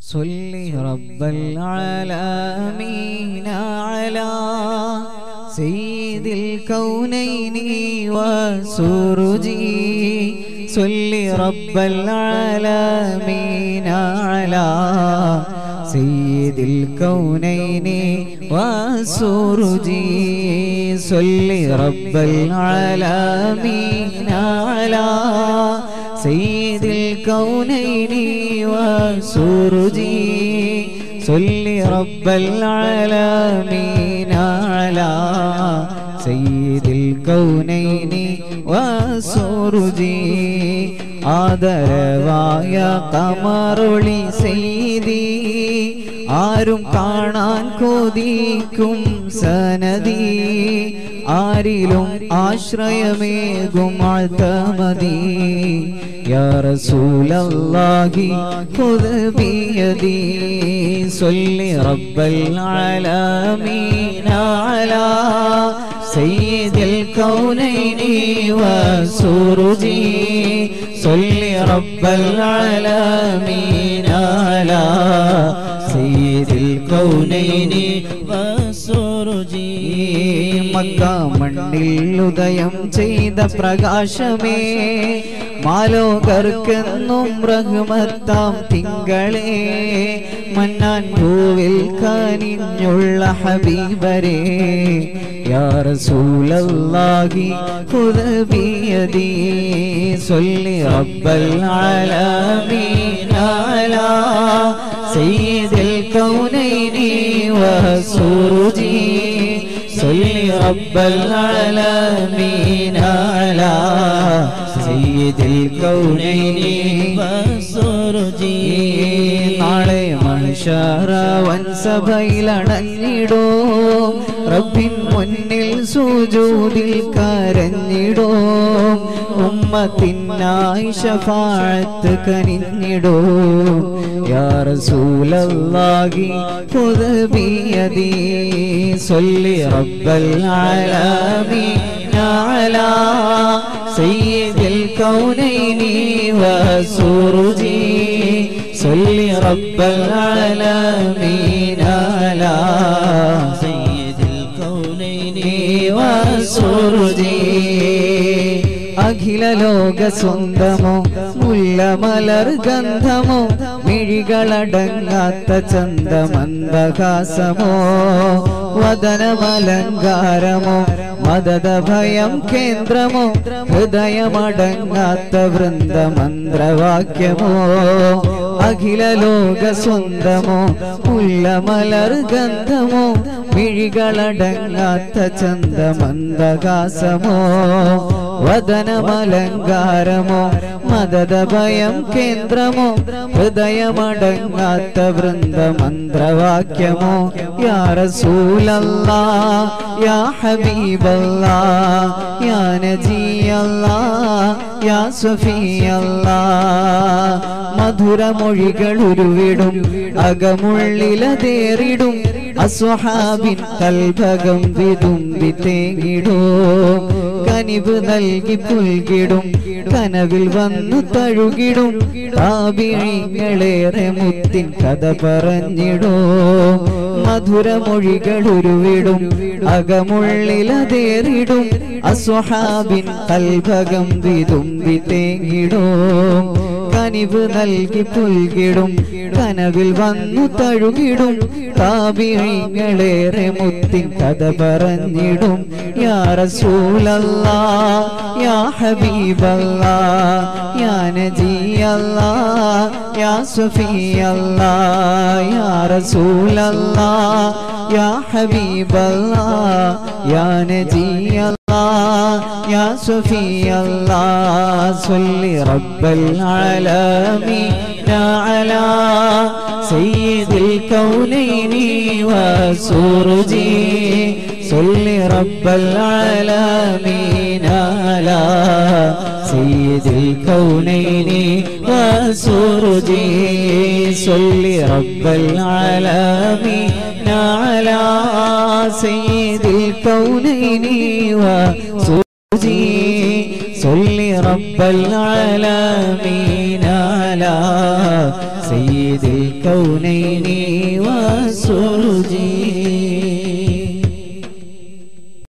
صل رب العالمين على سيد الكونين وسرجي صل رب العالمين على سيد الكونين وسرجي صل رب العالمين على سيد الكونين وسرجي صل رب العالمين على سيد الكونين وسرجي ആദരവായ കമറുളി ചെയ്തി ആരും കാണാൻ കൊതിക്കും സനദി ആരിലും ആശ്രയമേകും ആഴ്ത്തമതി യാ റസൂലല്ലാഹി ഖുദ് ബിയദി സ്വല്ലി റബ്ബൽ ആലമീന അലാ സയ്യിദിൽ കൗനൈനി വസുറുജി സ്വല്ലി റബ്ബൽ ആലമീന അലാ സയ്യിദിൽ കൗനൈനി വസുറുജി മക്ക മണ്ണിൽ ഉദയം ചെയ്ത പ്രകാശമേ മാലോകർക്കെന്നും റഹ്മത്താം തിങ്കളെ മന്നാൻ ഭൂവിൽ കനിഞ്ഞുള്ള ഹബീബരെ യാ റസൂലല്ലാഹി ഖുദ് ബിയദി സ്വല്ലി റബ്ബൽ ആലമീൻ അലാ സയ്യിദിൽ കൗനൈനി വസുറുജി صل رب العالمين على سيد الكونين وسرجي നാളെ മനുഷ്യറവൻ സഭയിലടഞ്ഞിടോ റബ്ബിൻ മുന്നിൽ സൂജൂതിൽ കരഞ്ഞിടോ ഉമ്മത്തിനായി ഷഫാഴത്ത് കനിഞ്ഞിടോ യാ റസൂലല്ലാഹി ഖുദ് ബിയദി സ്വല്ലി റബ്ബൽ ആലമീൻ അലാ സയ്യിദിൽ കൗനൈനി വസുറുജി സ്വല്ലി റബ്ബൽ ആലമീൻ അലാ സയ്യിദിൽ കൗനൈനി വസുറുജി അഖില ലോക സ്വന്തമോ മുല്ലമലർ ഗന്ധമോ മിഴികളടങ്ങാത്ത ചന്തമന്ദഹാസമോ വദനമലങ്കാരമോ മദത ഭയം കേന്ദ്രമോ ഹൃദയമടങ്ങാത്ത വൃന്ദമന്ത്രവാക്യമോ അഖില ലോക സ്വന്തമോ മുല്ലമലർ ഗന്ധമോ മിഴികളടങ്ങാത്ത ചന്തമന്ദഹാസമോ വദനമലങ്കാരമോ മദത ഭയം കേന്ദ്രമോ ഹൃദയമടങ്ങാത്ത വൃന്ദമന്ത്രവാക്യമോ യാ റസൂലല്ലാ യാ ഹബീബല്ലാ യാ നജിയല്ലാ യാ സഫിയല്ലാ മധുരമൊഴികൾ ഉരുവിടും അകമുള്ളിലതേറിടും അസ്വഹാബിൻ കൽഭകം വിതുമ്പി തേങ്ങിടും കനിവ് നൽകി പുൽകിടും കനവിൽ വന്നു തഴുകിടും താപിഴിങ്ങളേറെ മുത്തിൻ കഥ പറഞ്ഞിടോ മധുരമൊഴികൾ ഉരുവിടും അകമുള്ളിലതേറിടും അസ്വഹാബിൻ കൽഭകം വിതുമ്പി തേങ്ങിടോ കനിവ് നൽകി പുൽകിടും കനവിൽ വന്നു തഴുകിടും താപിഴിങ്ങളേറെ മുത്തിൻ കഥ പറഞ്ഞിടും യാ റസൂലല്ലാ യാ ഹബീബല്ലാ യാ നജിയല്ലാ യാ സഫിയല്ലാ യാ റസൂലല്ലാ യാ ഹബീബല്ലാ യാ നജിയല്ലാ يا صفي الله صل رب العالمين على سيد الكونين وسرجي صل رب العالمين على سيد الكونين وسرجي صل رب العالمين على سيد الكونين وسرجي صل رب العالمين على سيد الكونين والسرج